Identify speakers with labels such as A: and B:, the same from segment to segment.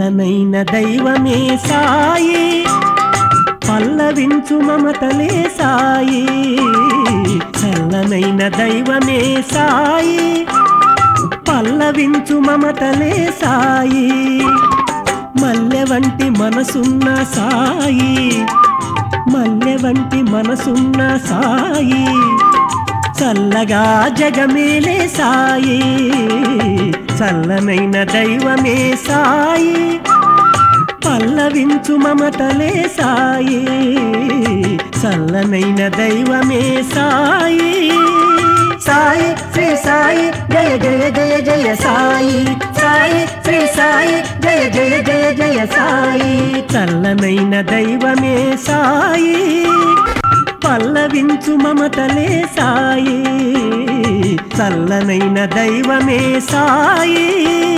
A: చల్లనైన దైవమే సాయి పల్లవించు మమతలే సాయి చల్లనైన దైవమే సాయి పల్లవించు మమతలే సాయి మల్లె వంటి మనసున్న సాయి మల్లె వంటి మనసున్న సాయి చల్లగా జగమేలే సాయి చల్లనైన దైవమే సాయి పల్లవించు మమతలే సాయి చల్లనైన దైవమే సాయి సాయి శ్రీ సాయి జయ జయ జయ జయ సాయి సాయి శ్రీ సాయి జయ జయ జయ జయ సాయి చల్లనైన దైవమే సాయి పల్లవించు మమతలే సాయి చల్లనైన దైవమే సాయి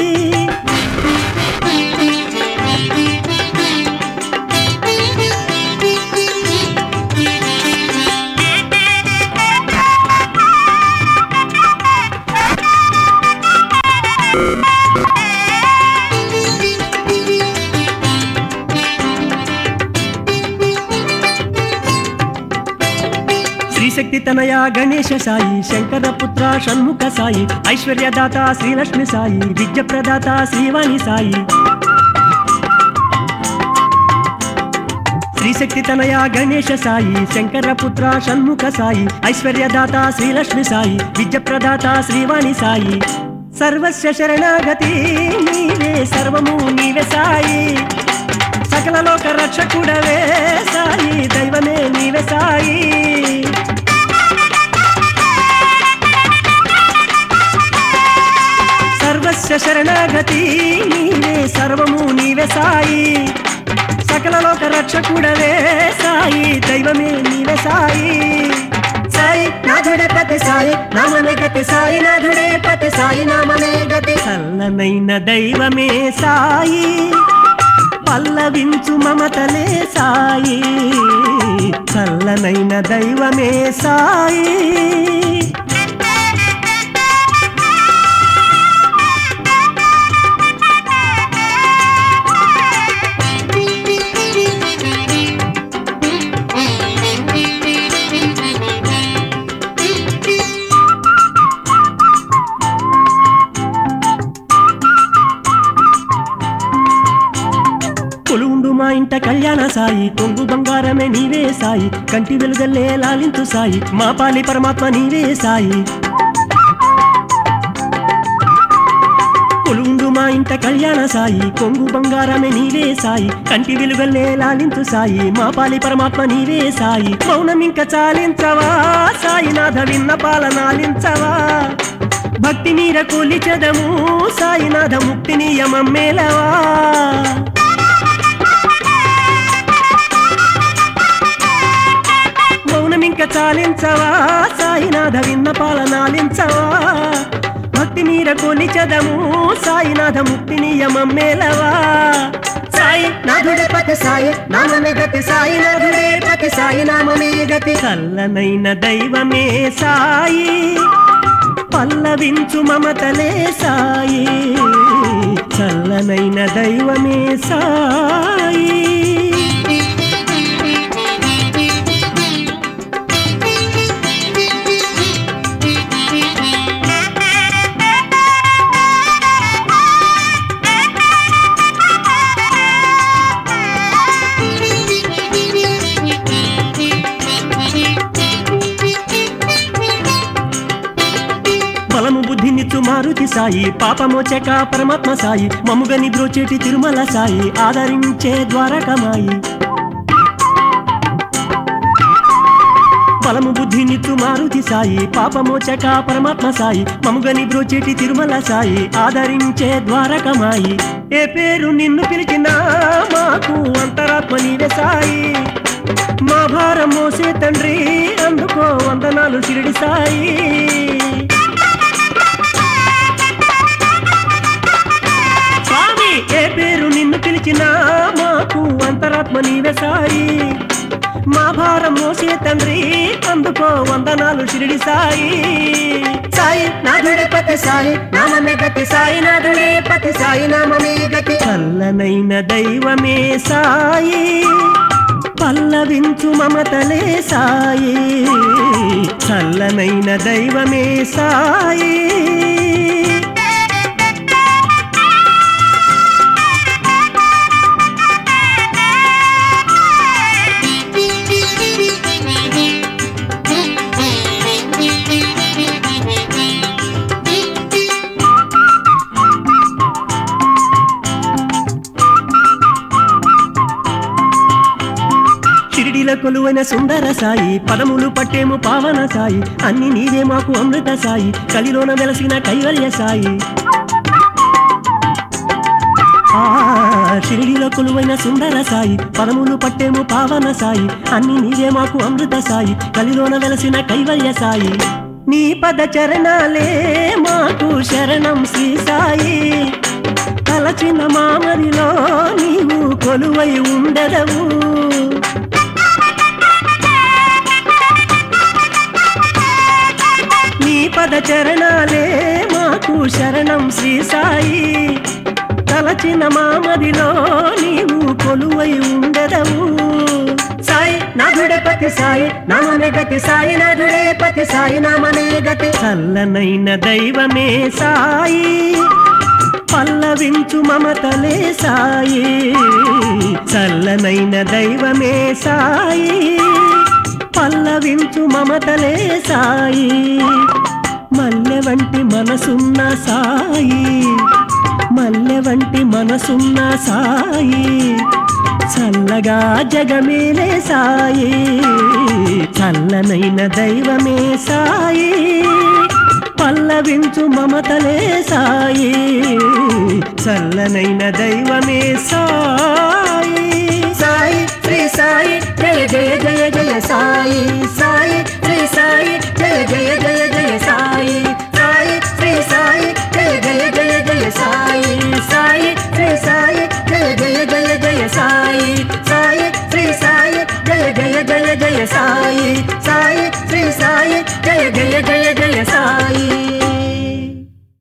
A: శ్రీశక్తి తనయ గణేశ సాయి శంకర పుత్ర షణ్ముఖ సాయి ఐశ్వర్యదాత శ్రీలక్ష్మి సాయి విద్య ప్రదాత శ్రీవాణి సాయి శ్రీశక్తి తనయ గణేశ సాయి శంకర పుత్ర షణ్ముఖ సాయి ఐశ్వర్యదాత శ్రీలక్ష్మి సాయి విద్య ప్రదాత శ్రీవాణి సాయి సర్వస్య శరణాగతి నీవే సర్వము నీవే సాయి సకల లోక రక్షకుడవే సాయి దైవమే నీవే సాయి సర్వస్య శరణాగతి నీవే సర్వము నీవే సాయి సకల లోక రక్షకుడవే సాయి దైవమే నీవే సాయి సాయి నాథుడే పతి సాయి నామమే గతి సాయి నాథుడే పతి సాయి నామమే గతి చల్లనైన దైవమే సాయి పల్లవించు మమతలే సాయి చల్లనైన దైవమే సాయి కొలుండు మా ఇంట కళ్యాణ సాయి కొంగు బంగారమే నీవే సాయి కంటి వెలుగల్లే లాలింతు సాయి మా పాలి పరమాత్మ నీవే సాయి కొలుండు మా ఇంట కళ్యాణ సాయి కొంగు బంగారమే నీవే సాయి కంటి వెలుగల్లే లాలింతు సాయి మా పాలి పరమాత్మ నీవే సాయి మౌనం ఇంక చాలించవా సాయినాథ విన్న పాలనాలించవా భక్తి మీర కొలిచదము సాయినాథ ముక్తి నియమం మేలవా మౌనమింక చాలించవా సాయినాథ విన్న పాలనాలించవా భక్తి మీర కొలిచదము సాయినాథ ముక్తి నియమం మేలవా సాయి నాథుడే పతి సాయి నామమే గతి సాయి నాథుడే పతి సాయి నామమే గతి చల్లనైన దైవమే సాయి పల్లవించు మమతలే సాయి చల్లనైన దైవమే సాయి బలము బుద్ధినిచ్చు మారుతి సాయి పాపమోచక పరమాత్మ సాయి మమ్ముగని బ్రోచేటి తిరుమల సాయి ఆదరించే ద్వారకమాయి బలము బుద్ధినిచ్చు మారుతి సాయి పాపమోచక పరమాత్మ సాయి మమ్ముగని బ్రోచేటి తిరుమల సాయి ఆదరించే ద్వారకమాయి ఏ పేరు నిన్ను పిలిచినా మాకు అంతరాత్మ నీవే సాయి మా భారం మోసే తండ్రి అందుకో వందనాలు షిరిడి సాయి స్వామి ఏ పేరు నిన్ను పిలిచినా మాకు అంతరాత్మ నీవే సాయి మా భారం మోసే తండ్రి అందుకో వందనాలు షిరిడి సాయి సాయి నాథుడే పతి
B: పతి సాయి నామమే గతి సాయినాథుడే పతి సాయి నామమే గతి
A: చల్లనైన దైవమే సాయి పల్లవించు మమతలే సాయి చల్లనైన దైవమే సాయి షిరిడిల కొలువైన సుందర సాయి పదములు పట్టేము పావన సాయి అన్ని నీవే మాకు అమృత సాయి కలిలోన వెలసిన కైవల్య సాయి ఆ షిరిడిలో కొలువైన సుందర సాయి పదములు పట్టేము పావన సాయి అన్ని నీవే మాకు అమృత సాయి కలిలోన వెలసిన కైవల్య సాయి నీ పద చరణాలే మాకు శరణం శ్రీ సాయి తలచిన మామరిలో నీవు కొలువై ఉండదవు నీ పద చరణాలే మాకు శరణం శ్రీ సాయి తలచిన మామదిలో నీవు కొలువై ఉండదవు
B: సాయి నాథుడే పతి సాయి నామమే గతి సాయినాథుడే పతి సాయి నామమే గతి
A: చల్లనైన దైవమే సాయి పల్లవించు మమతలే సాయి చల్లనైన దైవమే సాయి పల్లవించు మమతలే సాయి మల్లె వంటి మనసున్న సాయి మల్లె వంటి మనసున్న సాయి చల్లగా జగమేలే సాయి చల్లనైన దైవమే సాయి పల్లవించు మమతలే సాయి చల్లనైన దైవమే సాయి